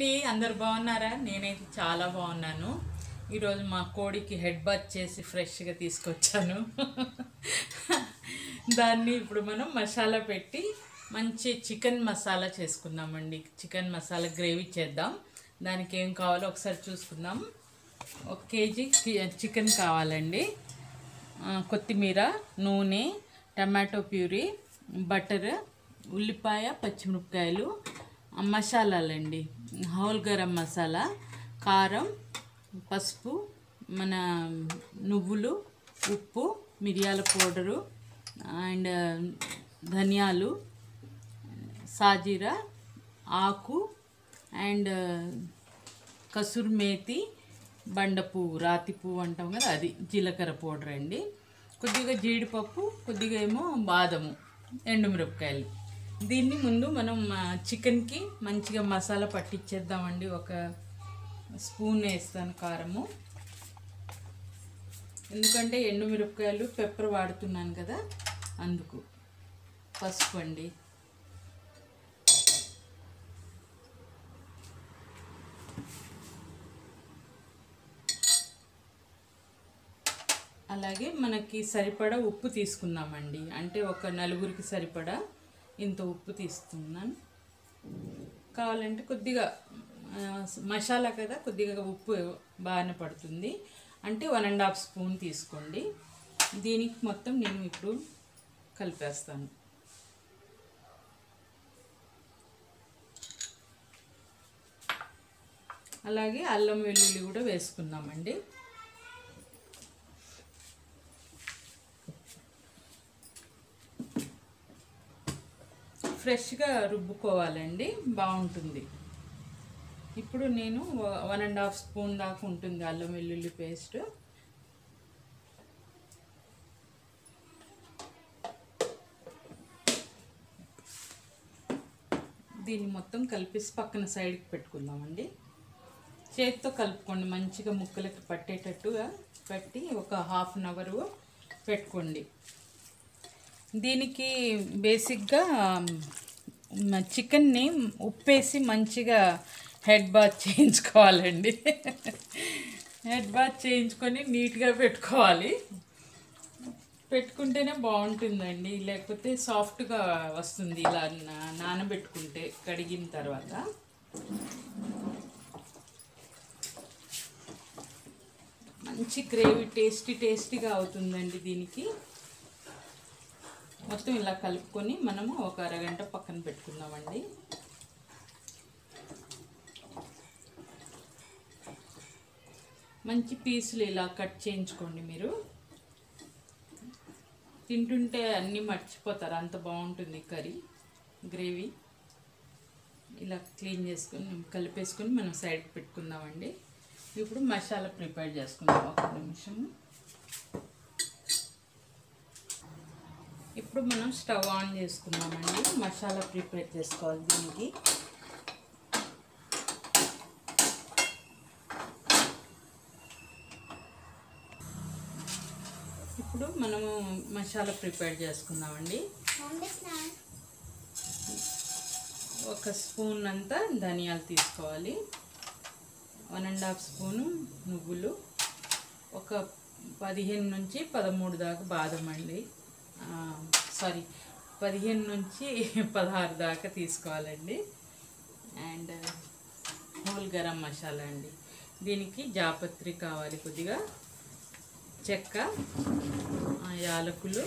అండి అందరు బాగున్నారా నేనైతే చాలా బాగున్నాను ఈరోజు మా కోడికి హెడ్ బాత్ చేసి ఫ్రెష్గా తీసుకొచ్చాను దాన్ని ఇప్పుడు మనం మసాలా పెట్టి మంచి చికెన్ మసాలా చేసుకుందామండి చికెన్ మసాలా గ్రేవీ చేద్దాం దానికి ఏం కావాలో ఒకసారి చూసుకుందాం ఒక కేజీ కి- చికెన్ కావాలండి ఆ, కొత్తిమీర నూనె టమాటో ప్యూరీ బటర్ ఉల్లిపాయ పచ్చిమిరపకాయలు ఆ, మసాలాలండి హోల్ గరం మసాలా కారం పసుపు మన నువ్వులు ఉప్పు మిరియాల పౌడరు అండ్ ధనియాలు సాజీరా ఆకు అండ్ కసూరి మేతి బండ పువ్వు రాతి పువ్వు అంటాం కదా అది జీలకర్ర పౌడర్ అండి కొద్దిగా జీడిపప్పు కొద్దిగా ఏమో బాదము ఎండుమిరపకాయలు దీన్ని ముందు మనం ఆ, చికెన్కి మంచిగా మసాలా పట్టించేద్దామండి ఒక స్పూన్ వేస్తాను కారము ఎందుకంటే ఎండుమిరపకాయలు పెప్పర్ వాడుతున్నాను కదా అందుకు పసుపు అండి అలాగే మనకి సరిపడా ఉప్పు తీసుకుందామండి అంటే ఒక నలుగురికి సరిపడా ఇంత ఉప్పు తీసుకున్నాను కావాలంటే కొద్దిగా ఆ, మసాలా కదా కొద్దిగా ఉప్పు బాగానే పడుతుంది అంటే వన్ అండ్ హాఫ్ స్పూన్ తీసుకోండి దీనికి మొత్తం నేను ఇప్పుడు కలిపేస్తాను అలాగే అల్లం వెల్లుల్లి కూడా వేసుకుందామండి ఫ్రెష్గా రుబ్బుకోవాలండి బాగుంటుంది ఇప్పుడు నేను వన్ అండ్ హాఫ్ స్పూన్ దాకా ఉంటుంది అల్లం వెల్లుల్లి పేస్ట్ దీన్ని మొత్తం కలిపేసి పక్కన సైడ్కి పెట్టుకుందామండి చేతితో కలుపుకోండి మంచిగా ముక్కలకి పట్టేటట్టుగా పెట్టి ఒక హాఫ్ అన్ అవర్ పెట్టుకోండి దీనికి బేసిక్గా మ- చికెన్ని ఉప్పేసి మంచిగా హెడ్ బాత్ చేయించుకోవాలండి హెడ్ బాత్ చేయించుకొని నీట్గా పెట్టుకోవాలి పెట్టుకుంటేనే బాగుంటుందండి లేకపోతే సాఫ్ట్గా వస్తుంది ఇలా నా- నానబెట్టుకుంటే కడిగిన తర్వాత మంచి గ్రేవీ టేస్టీ టేస్టీగా అవుతుందండి దీనికి మొత్తం ఇలా కలుపుకొని మనము ఒక అరగంట పక్కన పెట్టుకుందామండి మంచి పీసులు ఇలా కట్ చేయించుకోండి మీరు తింటుంటే అన్నీ మర్చిపోతారు అంత బాగుంటుంది కర్రీ గ్రేవీ ఇలా క్లీన్ చేసుకొని కలిపేసుకొని మనం సైడ్కి పెట్టుకుందామండి ఇప్పుడు మసాలా ప్రిపేర్ చేసుకుందాం ఒక నిమిషం ఇప్పుడు మనం స్టవ్ ఆన్ చేసుకుందామండి మసాలా ప్రిపేర్ చేసుకోవాలి దీనికి ఇప్పుడు మనము మసాలా ప్రిపేర్ చేసుకుందామండి ఒక స్పూన్ అంతా ధనియాలు తీసుకోవాలి వన్ అండ్ హాఫ్ స్పూను నువ్వులు ఒక పదిహేను నుంచి పదమూడు దాకా బాదం అండి సారీ పదిహేను నుంచి పదహారు దాకా తీసుకోవాలండి అండ్ హోల్ గరం మసాలా అండి దీనికి జాపత్రి కావాలి కొద్దిగా చెక్క ఆ, యాలకులు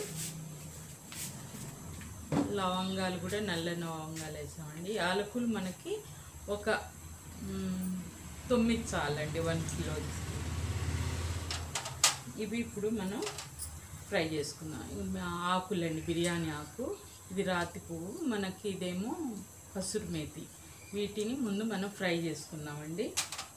లవంగాలు కూడా నల్ల లవంగాలు వేసామండి యాలకులు మనకి ఒక మ్, తొమ్మిది చాలండి వన్ కిలో ఇవి ఇప్పుడు మనం ఫ్రై చేసుకుందాం ఇవి ఆకులండి బిర్యానీ ఆకు ఇది రాతి పువ్వు మనకి ఇదేమో కసూరి మేతి వీటిని ముందు మనం ఫ్రై చేసుకుందామండి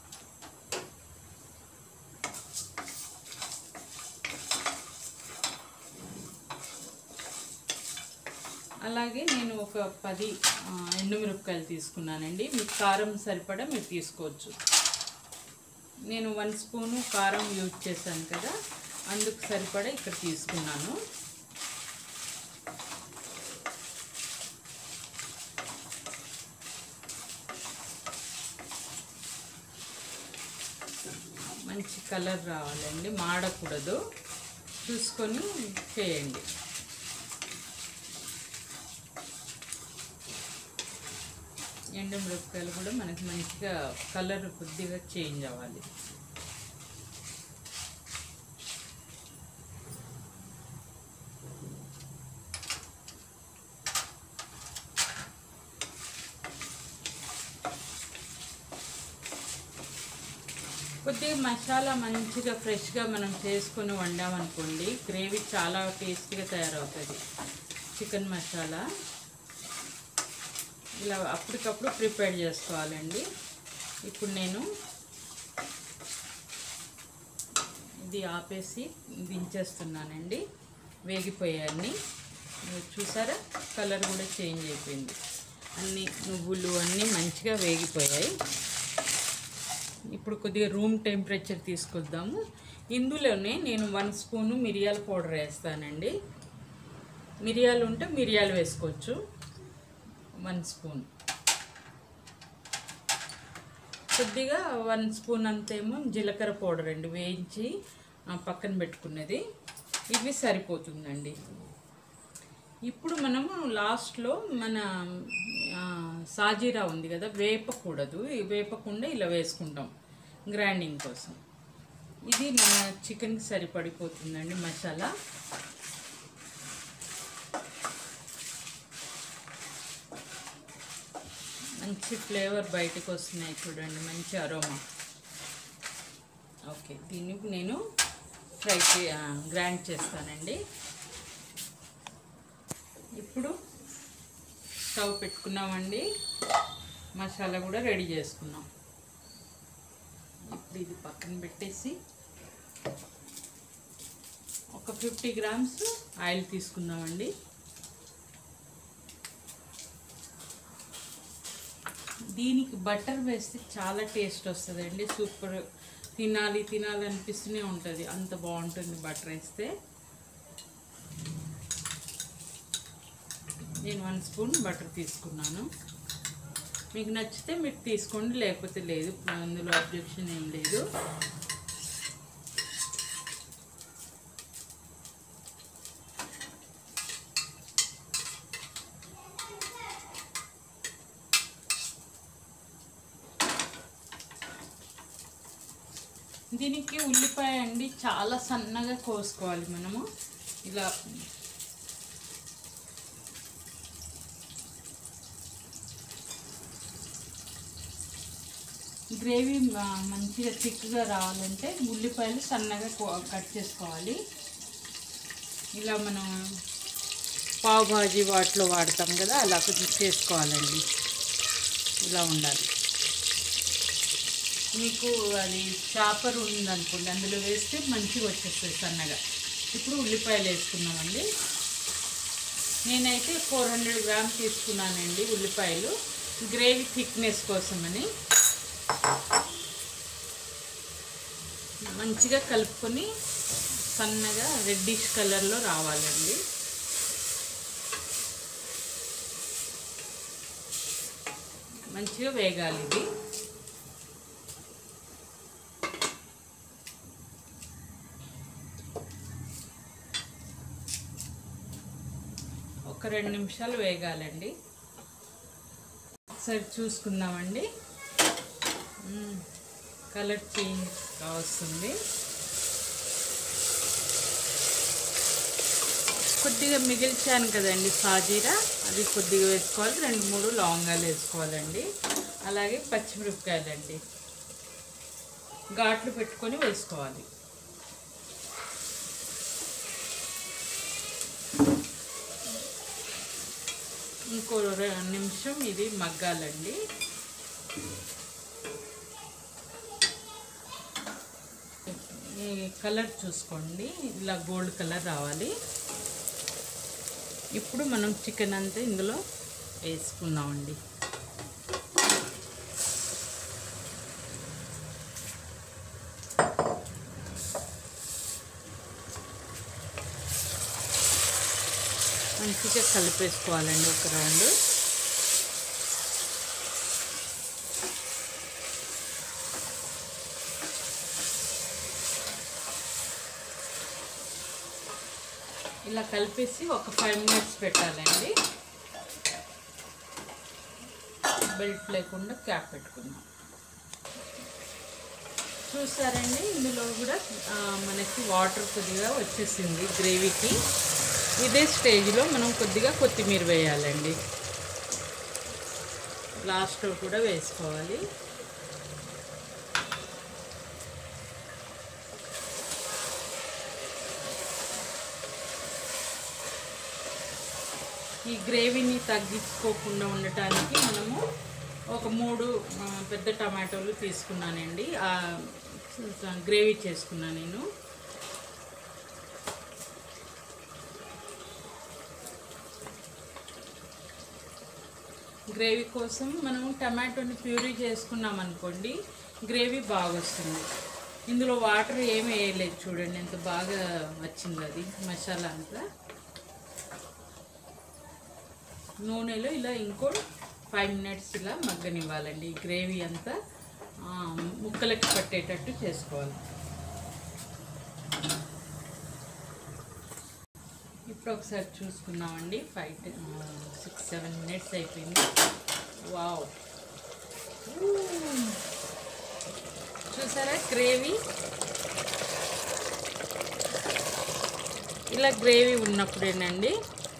అలాగే నేను ఒక పది ఆ, ఎండుమిరపకాయలు తీసుకున్నానండి మీకు కారం సరిపడా మీరు తీసుకోవచ్చు నేను వన్ స్పూను కారం యూజ్ చేశాను కదా అందుకు సరిపడా ఇక్కడ తీసుకున్నాను మంచి కలర్ రావాలండి మాడకూడదు చూసుకొని చేయండి ఎండుమిరపకాయలు కూడా మనకి మంచిగా కలర్ కొద్దిగా చేంజ్ అవ్వాలి కొద్దిగా మసాలా మంచిగా ఫ్రెష్గా మనం చేసుకొని వండామనుకోండి గ్రేవీ చాలా టేస్టీగా తయారవుతుంది చికెన్ మసాలా ఇలా అప్పటికప్పుడు ప్రిపేర్ చేసుకోవాలండి ఇప్పుడు నేను ఇది ఆపేసి దించేస్తున్నానండి వేగిపోయాయన్ని మీరు చూసారా కలర్ కూడా చేంజ్ అయిపోయింది అన్ని నువ్వులు అన్నీ మంచిగా వేగిపోయాయి ఇప్పుడు కొద్దిగా రూమ్ టెంపరేచర్ తీసుకొద్దాము ఇందులోనే నేను వన్ స్పూను మిరియాల పౌడర్ వేస్తానండి మిరియాలు ఉంటే మిరియాలు వేసుకోవచ్చు వన్ స్పూన్ కొద్దిగా వన్ స్పూన్ అంతేమో జీలకర్ర పౌడర్ అండి వేయించి ఆ, పక్కన పెట్టుకున్నది ఇవి సరిపోతుందండి ఇప్పుడు మనము లాస్ట్లో మన ఆ, సాజీరా ఉంది కదా వేపకూడదు ఈ వేపకుండా ఇలా వేసుకుంటాం గ్రైండింగ్ కోసం ఇది మన చికెన్కి సరిపడిపోతుందండి మసాలా మంచి ఫ్లేవర్ బయటకు వస్తున్నాయి చూడండి మంచి అరోమా ఓకే దీన్ని నేను ఫ్రై చే గ్రైండ్ చేస్తానండి ఇప్పుడు స్టవ్ పెట్టుకున్నామండి మసాలా కూడా రెడీ చేసుకున్నాం ఇప్పుడు ఇది పక్కన పెట్టేసి ఒక ఫిఫ్టీ గ్రామ్స్ ఆయిల్ తీసుకుందామండి దీనికి బటర్ వేస్తే చాలా టేస్ట్ వస్తుందండి సూపర్ తినాలి తినాలి అనిపిస్తూనే ఉంటుంది అంత బాగుంటుంది బటర్ వేస్తే నేను వన్ స్పూన్ బటర్ తీసుకున్నాను మీకు నచ్చితే మీరు తీసుకోండి లేకపోతే లేదు అందులో అబ్జెక్షన్ ఏం లేదు దీనికి ఉల్లిపాయ అండి చాలా సన్నగా కోసుకోవాలి మనము ఇలా గ్రేవీ మ- మంచిగా థిక్గా రావాలంటే ఉల్లిపాయలు సన్నగా కో- కట్ చేసుకోవాలి ఇలా మనం పావు భాజీ వాటిలో వాడతాం కదా అలా కొంచెం చేసుకోవాలండి ఇలా ఉండాలి మీకు అది చాపర్ ఉందనుకోండి అందులో వేస్తే మంచిగా వచ్చేస్తుంది సన్నగా ఇప్పుడు ఉల్లిపాయలు వేసుకున్నామండి నేనైతే ఫోర్ హండ్రెడ్ గ్రామ్ తీసుకున్నానండి ఉల్లిపాయలు గ్రేవీ థిక్నెస్ కోసమని మంచిగా కలుపుకొని సన్నగా రెడ్డిష్ కలర్లో రావాలండి మంచిగా వేగాలి ఇది ఒక రెండు నిమిషాలు వేగాలండి ఒకసారి చూసుకుందామండి మ్మ్. కలర్ చేంజ్ వస్తుంది కొద్దిగా మిగిల్చాను కదండి సాజీరా అది కొద్దిగా వేసుకోవాలి రెండు మూడు లవంగాలు వేసుకోవాలండి అలాగే పచ్చిమిరపకాయలండి ఘాట్లు పెట్టుకొని వేసుకోవాలి ఇంకో రె- నిమిషం ఇది మగ్గాలండి ఈ కలర్ చూసుకోండి ఇలా గోల్డ్ కలర్ రావాలి ఇప్పుడు మనం చికెన్ అంతా ఇందులో వేసుకుందామండి మంచిగా కలిపేసుకోవాలండి ఒక రౌండ్ ఇలా కలిపేసి ఒక ఫైవ్ మినిట్స్ పెట్టాలండి బెల్ట్ లేకుండా క్యాప్ పెట్టుకుందాం చూసారండి ఇందులో కూడా ఆ, మనకి వాటర్ కొద్దిగా వచ్చేసింది గ్రేవీకి ఇదే స్టేజ్లో మనం కొద్దిగా కొత్తిమీర వేయాలండి లాస్ట్లో కూడా వేసుకోవాలి ఈ గ్రేవీని తగ్గించుకోకుండా ఉండటానికి మనము ఒక మూడు ఆ, పెద్ద టమాటోలు తీసుకున్నానండి ఆ, గ్రేవీ చేసుకున్నాను నేను గ్రేవీ కోసం మనం టమాటోని ప్యూరీ చేసుకున్నాం అనుకోండి గ్రేవీ బాగా వస్తుంది ఇందులో వాటర్ ఏమి వేయలేదు చూడండి ఎంత బాగా వచ్చింది అది మసాలా అంతా నూనెలో ఇలా ఇంకో ఫైవ్ మినిట్స్ ఇలా మగ్గనివ్వాలండి ఈ గ్రేవీ అంతా ఆ, ముక్కలకి పట్టేటట్టు చేసుకోవాలి ఇప్పుడు ఒకసారి చూసుకున్నామండి ఫైవ్ సిక్స్ సెవెన్ మినిట్స్ అయిపోయింది వావ్ చూసారా గ్రేవీ ఇలా గ్రేవీ ఉన్నప్పుడేనండి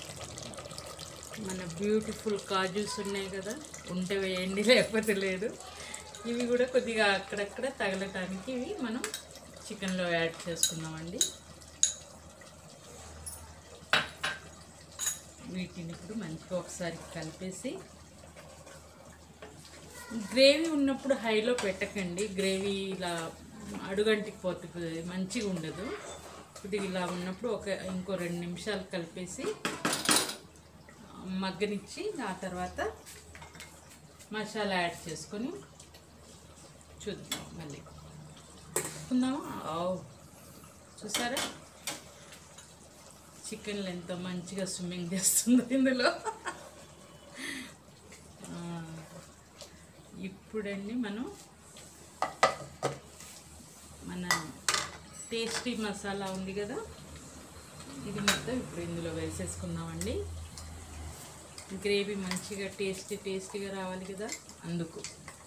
మన బ్యూటిఫుల్ కాజూస్ ఉన్నాయి కదా ఉంటే వేయండి లేకపోతే లేదు ఇవి కూడా కొద్దిగా అక్కడక్కడ తగలటానికి ఇవి మనం చికెన్లో యాడ్ చేసుకున్నామండి వీటిని ఇప్పుడు మంచిగా ఒకసారి కలిపేసి గ్రేవీ ఉన్నప్పుడు హైలో పెట్టకండి గ్రేవీ ఇలా అడుగంటికి పోతుంది మంచిగా ఉండదు కొద్దిగా ఇలా ఉన్నప్పుడు ఒక ఇంకో రెండు నిమిషాలు కలిపేసి మగ్గనిచ్చి ఆ తర్వాత మసాలా యాడ్ చేసుకొని చూద్దాం మళ్ళీ ఉందామా ఆవ్. చూసారా చికెన్లో ఎంత మంచిగా స్విమ్మింగ్ చేస్తుందో ఇందులో ఆ, ఇప్పుడండి మనం మన టేస్టీ మసాలా ఉంది కదా ఇది మొత్తం ఇప్పుడు ఇందులో వేసేసుకుందామండి గ్రేవీ మంచిగా టేస్టీ టేస్టీగా రావాలి కదా అందుకు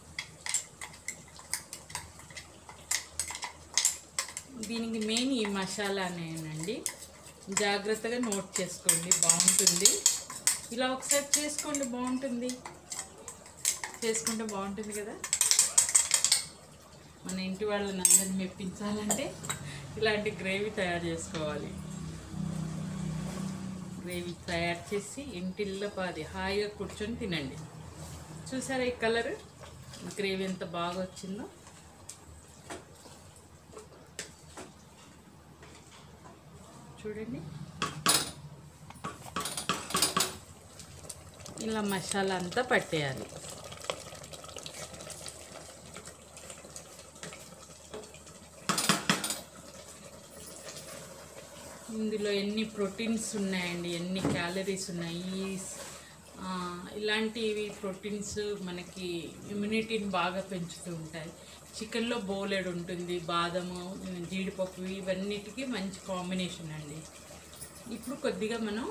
దీనికి మెయిన్ ఈ మసాలానేనండి జాగ్రత్తగా నోట్ చేసుకోండి బాగుంటుంది ఇలా ఒకసారి చేసుకోండి బాగుంటుంది చేసుకుంటే బాగుంటుంది కదా మన ఇంటి వాళ్ళని అందరిని మెప్పించాలంటే ఇలాంటి గ్రేవీ తయారు చేసుకోవాలి గ్రేవీ తయారు చేసి ఇంటిల్లో పాది హాయిగా కూర్చొని తినండి చూసారా ఈ కలర్ గ్రేవీ ఎంత బాగా వచ్చిందో చూడండి ఇలా మసాలా అంతా పట్టేయాలి ఇందులో ఎన్ని ప్రోటీన్స్ ఉన్నాయండి ఎన్ని క్యాలరీస్ ఉన్నాయి ఈ- ఆ, ఇలాంటివి ప్రోటీన్స్ మనకి ఇమ్యూనిటీని బాగా పెంచుతూ ఉంటాయి చికెన్లో బోలెడ్ ఉంటుంది బాదము జీడిపప్పు ఇవన్నిటికీ మంచి కాంబినేషన్ అండి ఇప్పుడు కొద్దిగా మనం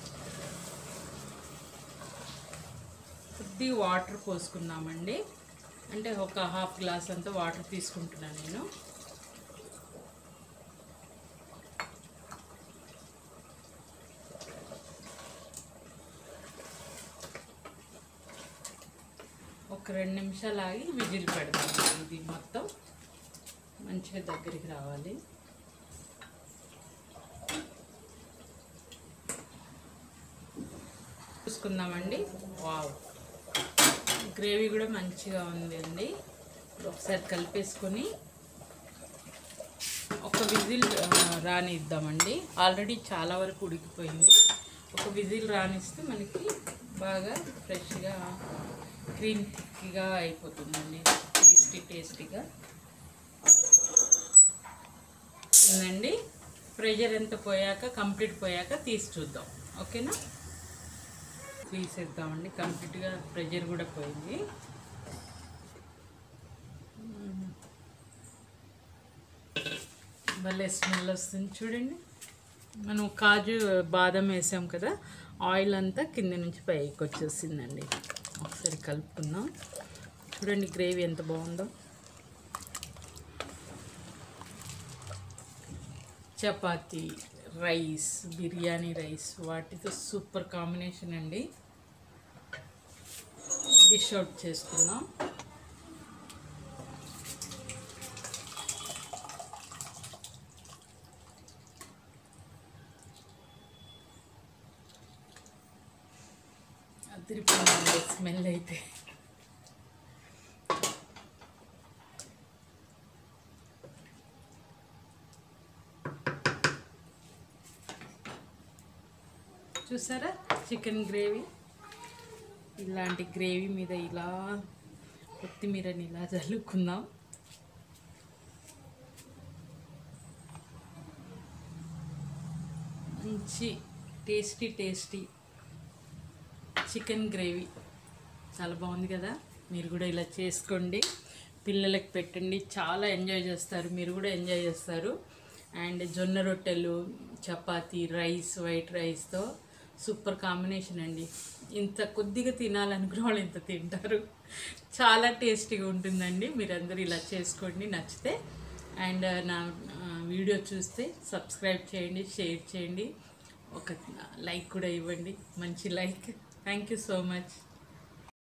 కొద్దిగా వాటర్ పోసుకుందామండి అంటే ఒక హాఫ్ గ్లాస్ అంతా వాటర్ తీసుకుంటున్నాను నేను ఒక రెండు నిమిషాలు ఆగి విజిల్ పెడదాం ఇది మొత్తం మంచిగా దగ్గరికి రావాలి చూసుకుందామండి వావ్ గ్రేవీ కూడా మంచిగా ఉంది అండి ఒకసారి కలిపేసుకొని ఒక విజిల్ ఆ, రానిద్దామండి ఆల్రెడీ చాలా వరకు ఉడికిపోయింది ఒక విజిల్ రానిస్తే మనకి బాగా ఫ్రెష్గా క్రీమ్ థిక్గా అయిపోతుందండి టేస్టీ టేస్టీగా ఉందండి ప్రెషర్ ఎంత పోయాక కంప్లీట్ పోయాక తీసి చూద్దాం ఓకేనా తీసేద్దామండి కంప్లీట్గా ప్రెషర్ కూడా పోయింది భలే స్మెల్ వస్తుంది చూడండి మనం కాజు బాదం వేసాం కదా ఆయిల్ అంతా కింద నుంచి పైకి వచ్చేసిందండి ఒకసారి కలుపుకుందాం చూడండి గ్రేవీ ఎంత బాగుందో చపాతి రైస్ బిర్యానీ రైస్ వాటితో సూపర్ కాంబినేషన్ అండి డిష్ అవుట్ చేసుకుందాం అదిరిపోయిందండి స్మెల్ అయితే చూసారా చికెన్ గ్రేవీ ఇలాంటి గ్రేవీ మీద ఇలా కొత్తిమీరని ఇలా చల్లుకుందాం మంచి టేస్టీ టేస్టీ చికెన్ గ్రేవీ చాలా బాగుంది కదా మీరు కూడా ఇలా చేసుకోండి పిల్లలకి పెట్టండి చాలా ఎంజాయ్ చేస్తారు మీరు కూడా ఎంజాయ్ చేస్తారు అండ్ జొన్న రొట్టెలు చపాతీ రైస్ వైట్ రైస్తో సూపర్ కాంబినేషన్ అండి ఇంత కొద్దిగా తినాలనుకున్న వాళ్ళు ఇంత తింటారు చాలా టేస్టీగా ఉంటుందండి మీరందరూ ఇలా చేసుకోండి నచ్చితే అండ్ నా ఆ, వీడియో చూస్తే సబ్స్క్రైబ్ చేయండి షేర్ చేయండి ఒక లైక్ కూడా ఇవ్వండి మంచి like thank you so much